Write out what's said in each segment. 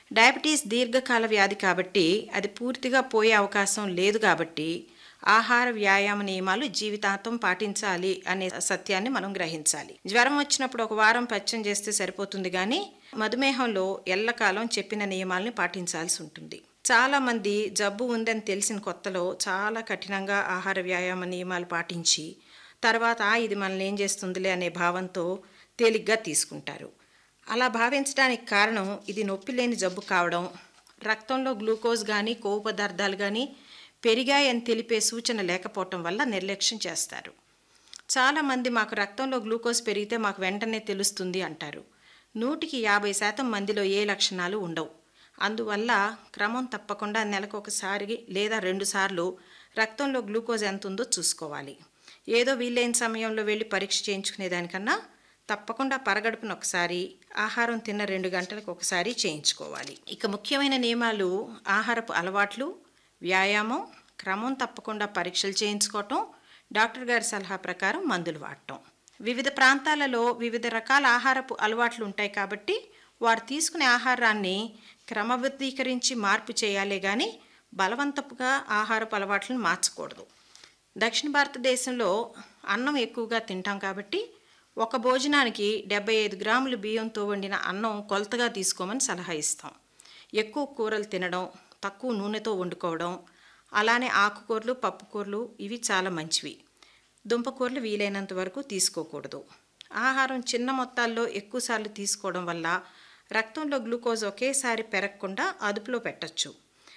diabetes దీర్ఘకాల వ్యాధి కాబట్టి అది పూర్తిగా పోయే అవకాశం లేదు కాబట్టి ఆహార వ్యాయామ నియమాలు జీవితాంతం పాటించాలి అనే సత్యాన్ని మనం గ్రహించాలి జ్వరం వచ్చినప్పుడు ఒక వారం పచ్చం చేస్తే సరిపోతుంది కానీ మధుమేహంలో ఎల్లకాలం చెప్పిన నియమాల్ని పాటించాల్సి ఉంటుంది చాలా మంది జబ్బు ఉందని తెలిసిన కొత్తలో చాలా కఠినంగా ఆహార వ్యాయామ నియమాలు పాటించి తర్వాత "ఆ, ఇది మనల్ని ఏం చేస్తుందిలే అనే భావంతో తేలిగ్గా తీసుకుంటారు అలా భావించడానికి కారణం ఇది నొప్పి లేని జబ్బు కావడం రక్తంలో గ్లూకోజ్ కానీ కొవ్వు పదార్థాలు కానీ పెరిగాయని తెలిపే సూచన లేకపోవటం వల్ల నిర్లక్ష్యం చేస్తారు చాలామంది మాకు రక్తంలో గ్లూకోజ్ పెరిగితే మాకు వెంటనే తెలుస్తుంది అంటారు నూటికి యాభై శాతం మందిలో ఏ లక్షణాలు ఉండవు అందువల్ల క్రమం తప్పకుండా నెలకు ఒకసారి లేదా రెండుసార్లు రక్తంలో గ్లూకోజ్ ఎంత ఉందో చూసుకోవాలి ఏదో వీలైన సమయంలో వెళ్ళి పరీక్ష చేయించుకునేదానికన్నా తప్పకుండా పరగడుపున ఒకసారి ఆహారం తిన్న రెండు గంటలకు ఒకసారి చేయించుకోవాలి ఇక ముఖ్యమైన నియమాలు ఆహారపు అలవాట్లు వ్యాయామం క్రమం తప్పకుండా పరీక్షలు చేయించుకోవటం డాక్టర్ గారి సలహా ప్రకారం మందులు వాడటం వివిధ ప్రాంతాలలో వివిధ రకాల ఆహారపు అలవాట్లు ఉంటాయి కాబట్టి వారు తీసుకునే ఆహారాన్ని క్రమబద్ధీకరించి మార్పు చేయాలే కానీ బలవంతపుగా ఆహారపు అలవాట్లను మార్చకూడదు దక్షిణ భారతదేశంలో అన్నం ఎక్కువగా తింటాం కాబట్టి ఒక భోజనానికి డెబ్బై ఐదు గ్రాములు బియ్యంతో వండిన అన్నం కొలతగా తీసుకోమని సలహా ఇస్తాం ఎక్కువ కూరలు తినడం తక్కువ నూనెతో వండుకోవడం అలానే ఆకుకూరలు పప్పుకూరలు ఇవి చాలా మంచివి దుంపకూరలు వీలైనంత వరకు తీసుకోకూడదు ఆహారం చిన్న మొత్తాల్లో ఎక్కువసార్లు తీసుకోవడం వల్ల రక్తంలో గ్లూకోజ్ ఒకేసారి పెరగకుండా అదుపులో పెట్టచ్చు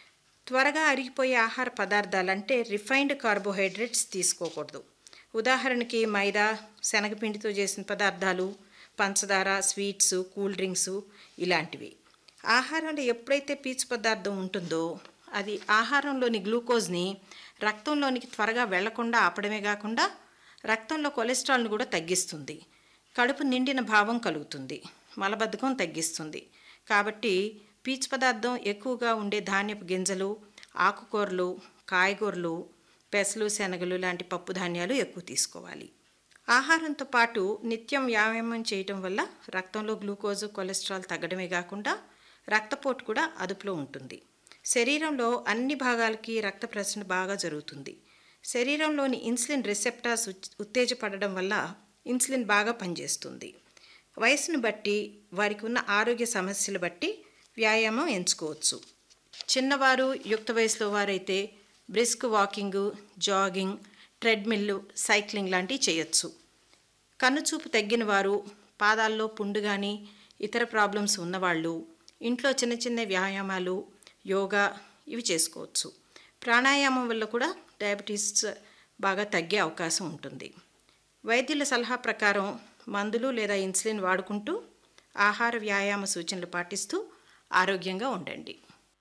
త్వరగా అరిగిపోయే ఆహార పదార్థాలు అంటే రిఫైన్డ్ కార్బోహైడ్రేట్స్ తీసుకోకూడదు ఉదాహరణకి మైదా శనగపిండితో చేసిన పదార్థాలు పంచదార స్వీట్స్ కూల్ డ్రింక్స్ ఇలాంటివి ఆహారంలో ఎప్పుడైతే పీచు పదార్థం ఉంటుందో అది ఆహారంలోని గ్లూకోజ్ని రక్తంలోనికి త్వరగా వెళ్లకుండా ఆపడమే కాకుండా రక్తంలో కొలెస్ట్రాల్ను కూడా తగ్గిస్తుంది కడుపు నిండిన భావం కలుగుతుంది మలబద్ధకం తగ్గిస్తుంది కాబట్టి పీచు పదార్థం ఎక్కువగా ఉండే ధాన్యపు గింజలు ఆకుకూరలు కాయగూరలు పెసలు శనగలు లాంటి పప్పు ధాన్యాలు ఎక్కువ తీసుకోవాలి ఆహారంతో పాటు నిత్యం వ్యాయామం చేయటం వల్ల రక్తంలో గ్లూకోజు కొలెస్ట్రాల్ తగ్గడమే కాకుండా రక్తపోటు కూడా అదుపులో ఉంటుంది శరీరంలో అన్ని భాగాలకి రక్త ప్రసరణ బాగా జరుగుతుంది శరీరంలోని ఇన్సులిన్ రిసెప్టార్స్ ఉత్- ఉత్తేజపడడం వల్ల ఇన్సులిన్ బాగా పనిచేస్తుంది వయసును బట్టి వారికి ఉన్న ఆరోగ్య సమస్యలు బట్టి వ్యాయామం ఎంచుకోవచ్చు చిన్నవారు యుక్త వయసులో వారైతే brisk walking jogging treadmill cycling లాంటివి చేయొచ్చు కన్నుచూపు తగ్గిన వారు పాదాల్లో పుండు కానీ ఇతర ప్రాబ్లమ్స్ ఉన్నవాళ్ళు ఇంట్లో చిన్న చిన్న వ్యాయామాలు యోగా ఇవి చేసుకోవచ్చు ప్రాణాయామం వల్ల కూడా డయాబెటీస్ బాగా తగ్గే అవకాశం ఉంటుంది వైద్యుల సలహా ప్రకారం మందులు లేదా ఇన్సులిన్ వాడుకుంటూ ఆహార వ్యాయామ సూచనలు పాటిస్తూ ఆరోగ్యంగా ఉండండి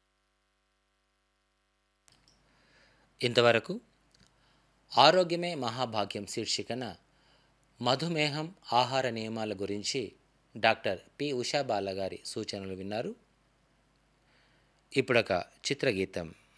ఇంతవరకు ఆరోగ్యమే మహాభాగ్యం శీర్షికన మధుమేహం ఆహార నియమాల గురించి డాక్టర్ పి ఉషా బాల గారి సూచనలు విన్నారు ఇప్పుడొక చిత్రగీతం